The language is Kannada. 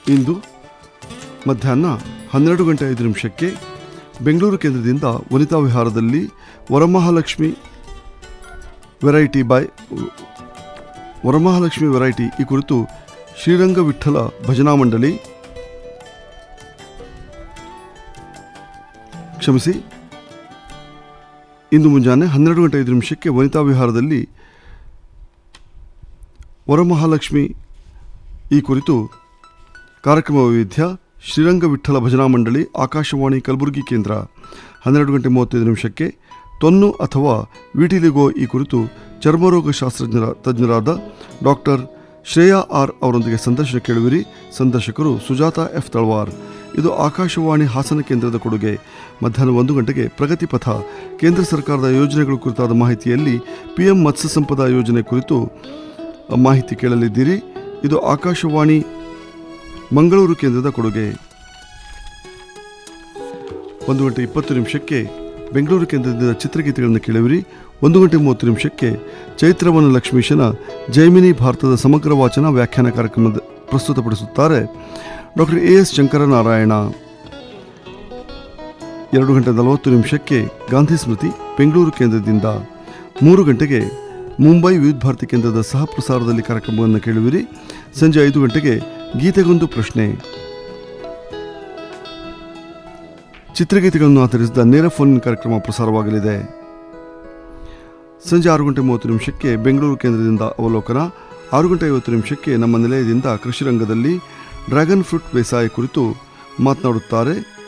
ಇಂದು ಮಧ್ಯಾಹ್ನ ಹನ್ನೆರಡು ಗಂಟೆ ಐದು ನಿಮಿಷಕ್ಕೆ ಬೆಂಗಳೂರು ಕೇಂದ್ರದಿಂದ ವನಿತಾ ವಿಹಾರದಲ್ಲಿ Varamahalakshmi variety by Varamahalakshmi variety ಈ ಕುರಿತು ಶ್ರೀರಂಗ ವಿಠ್ಠಲ ಭಜನಾ ಮಂಡಳಿ ಕ್ಷಮಿಸಿ ಇಂದು ಮುಂಜಾನೆ ಹನ್ನೆರಡು ಗಂಟೆ ಐದು ನಿಮಿಷಕ್ಕೆ ವನಿತಾ ವಿಹಾರದಲ್ಲಿ ವರಮಹಾಲಕ್ಷ್ಮಿ ಈ ಕುರಿತು ಕಾರ್ಯಕ್ರಮ ವೈವಿಧ್ಯ ಶ್ರೀರಂಗ ವಿಠ್ಠಲ ಭಜನಾ ಮಂಡಳಿ ಆಕಾಶವಾಣಿ ಕಲಬುರಗಿ ಕೇಂದ್ರ ಹನ್ನೆರಡು ಗಂಟೆ ಮೂವತ್ತೈದು ನಿಮಿಷಕ್ಕೆ ತೊನ್ನು ಅಥವಾ ವಿಟಿಲಿಗೋ ಈ ಕುರಿತು ಚರ್ಮರೋಗ ಶಾಸ್ತ್ರಜ್ಞರ ತಜ್ಞರಾದ ಡಾಕ್ಟರ್ ಶ್ರೇಯಾ ಆರ್ ಅವರೊಂದಿಗೆ ಸಂದರ್ಶನ ಕೇಳುವಿರಿ ಸಂದರ್ಶಕರು ಸುಜಾತ ಎಫ್ ತಳವಾರ್ ಇದು ಆಕಾಶವಾಣಿ ಹಾಸನ ಕೇಂದ್ರದ ಕೊಡುಗೆ ಮಧ್ಯಾಹ್ನ ಒಂದು ಗಂಟೆಗೆ ಪ್ರಗತಿ ಪಥ ಕೇಂದ್ರ ಸರ್ಕಾರದ ಯೋಜನೆಗಳ ಕುರಿತಾದ ಮಾಹಿತಿಯಲ್ಲಿ ಪಿಎಂ ಮತ್ಸ್ಯ ಸಂಪದ ಯೋಜನೆ ಕುರಿತು ಮಾಹಿತಿ ಕೇಳಲಿದ್ದೀರಿ ಇದು ಆಕಾಶವಾಣಿ ಮಂಗಳೂರು ಕೇಂದ್ರದ ಕೊಡುಗೆ ಒಂದು ಗಂಟೆ ಇಪ್ಪತ್ತು ನಿಮಿಷಕ್ಕೆ ಬೆಂಗಳೂರು ಕೇಂದ್ರದಿಂದ ಚಿತ್ರಗೀತೆಗಳನ್ನು ಕೇಳುವಿರಿ ಒಂದು ಗಂಟೆ ಮೂವತ್ತು ನಿಮಿಷಕ್ಕೆ ಚೈತ್ರವನ ಲಕ್ಷ್ಮೀಶನ ಜೈಮಿನಿ ಭಾರತದ ಸಮಗ್ರ ವಾಚನ ವ್ಯಾಖ್ಯಾನ ಕಾರ್ಯಕ್ರಮದ ಪ್ರಸ್ತುತಪಡಿಸುತ್ತಾರೆ ಡಾಕ್ಟರ್ ಎ ಎಸ್ ಶಂಕರನಾರಾಯಣ ಎರಡು ಗಂಟೆ ನಲವತ್ತು ನಿಮಿಷಕ್ಕೆ ಗಾಂಧಿ ಸ್ಮೃತಿ ಬೆಂಗಳೂರು ಕೇಂದ್ರದಿಂದ ಮೂರು ಗಂಟೆಗೆ ಮುಂಬೈ ವಿವಿಧ ಭಾರತಿ ಕೇಂದ್ರದ ಸಹ ಪ್ರಸಾರದಲ್ಲಿ ಕಾರ್ಯಕ್ರಮವನ್ನು ಕೇಳುವಿರಿ ಸಂಜೆ ಐದು ಗಂಟೆಗೆ ಗೀತೆಗೊಂದು ಪ್ರಶ್ನೆ ಚಿತ್ರಗೀತೆಗಳನ್ನು ಆಧರಿಸಿದ ನೇರ ಫೋನ್ ಕಾರ್ಯಕ್ರಮ ಪ್ರಸಾರವಾಗಲಿದೆ ಸಂಜೆ ಆರು ಗಂಟೆ ಮೂವತ್ತು ನಿಮಿಷಕ್ಕೆ ಬೆಂಗಳೂರು ಕೇಂದ್ರದಿಂದ ಅವಲೋಕನ ಆರು ಗಂಟೆ ಐವತ್ತು ನಿಮಿಷಕ್ಕೆ ನಮ್ಮ ನಿಲಯದಿಂದ ಕೃಷಿ ರಂಗದಲ್ಲಿ ಡ್ರ್ಯಾಗನ್ ಫ್ರೂಟ್ ಬೇಸಾಯ ಕುರಿತು ಮಾತನಾಡುತ್ತಾರೆ